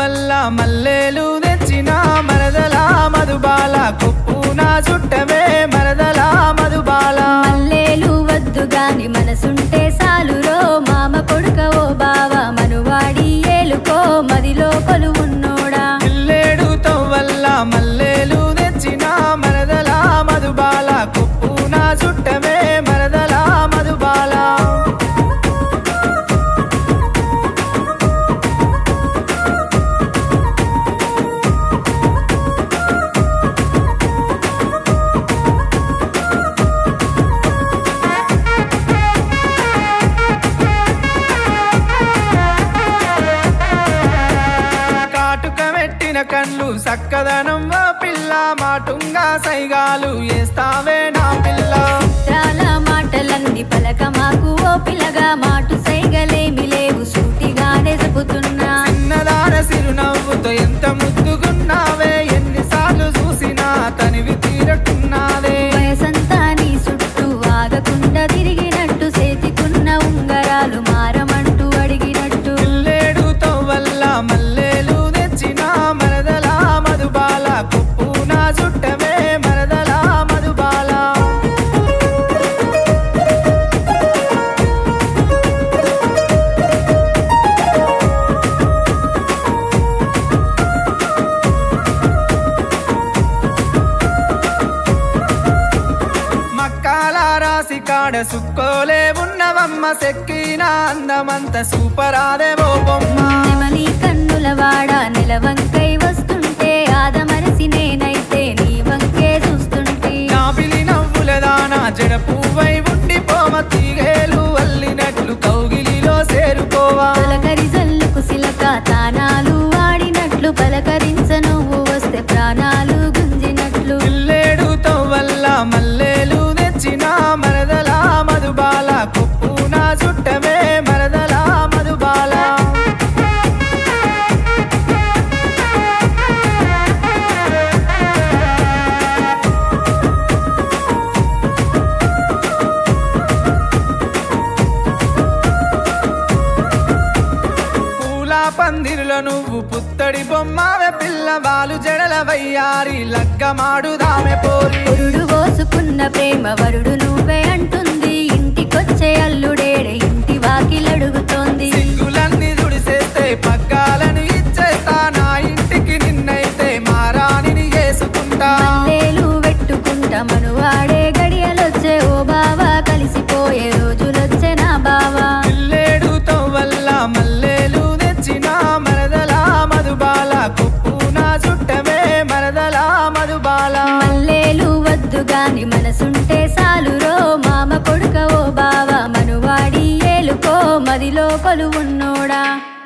వల్ల మల్లేలు తెచ్చిన మరదల మధుబాల కుప్పున చుట్టమే మరదల మధుబాల మల్లేలు వద్దు గాని మనసుంటే సాలురో మామ కొడుక ఓ బావ మనువాడి ఏలుకో మదిలో కొలువున్నోడా పిల్లేడుతో వల్ల మల్లేలు తెచ్చిన మరదల మధుబాల కుప్పున చుట్టమే మరదల మధుబాల కాటుక పెట్టిన కళ్ళు సక్కదనం ఓ పిల్ల మాటుంగా సైగాలు వేస్తావే నా పిల్ల చాలా మాటలన్నీ పలక మాకు ఓ పిల్లగా మాటు సైగలేమి లేవు సూటిగానే చెబుతున్నా చిన్నదాన సిరునవ్వుతో ఎంత ముద్దుగున్నావే ఎన్నిసార్లు చూసినా తనివి తీరటున్నాదే వయసంతా నీ చుట్టూ ఆగకుండా తిరిగినట్టు చేతికున్న ఉంగరాలు మారమంటూ అడిగినట్టు పిల్లేడుతో వల్ల మల్లేలు తెచ్చిన మరదల మధుబాల కుప్పున చుట్టమే మరదల మధుబాల మక్కాల రాసి కాడ సుక్కోలే ఉన్నవమ్మ సెక్కిన అందమంత సూపరాదే ఓ బొమ్మ నెమలి కన్నుల వాడ నెలవంకై వస్తుంటే ఆదమరసి నేనైతే నీ వంకే చూస్తుంటే నాపిలి నవ్వుల దానా జడ పువ్వై ఉండిపోమ తీగేలు అల్లినట్లు కౌగిలిలో చేరుకోవా పలకరి జల్లుకు సిలక తానాలు ఆడినట్లు పలకరించ నువ్వు వస్తే ప్రాణాలు గుంజినట్లు పిల్లేడుతో వల్ల మల్లేలు తెచ్చిన మరదల మధుబాల కుప్పున చుట్టమే మరదల మధుబాల పూల పందిరిలో నువ్వు పుత్తడి బొమ్మవే పిల్ల వాలు జడల వయ్యారి లగ్గమాడుదామె పోరి పురుడు పోసుకున్న ప్రేమ వరుడు నువ్వే అంటుంది ఇంటికొచ్చే అల్లుడేడే ఇంటి వాకిలడుగుతోంది సిగ్గులన్నీ దుడిసేస్తే పగ్గాలను ఇచ్చేస్తా నా ఇంటికి నిన్నైతే మారాణిని చేసుకుంటా మల్లేలు పెట్టుకుంటా మనువాడే గడియలొచ్చే ఓ బావా కలిసిపోయే రోజులొచ్చే నా బావా పిల్లేడుతో వల్ల మల్లేలు తెచ్చిన మరదల మధుబాల కుప్పున చుట్టమే మరదల మధుబాల మల్లేలు వద్దు గాని మనసుంటే సాలురో మామ కొడుక ఓ బావ మనువాడి ఏలుకో మదిలో కొలువున్నోడా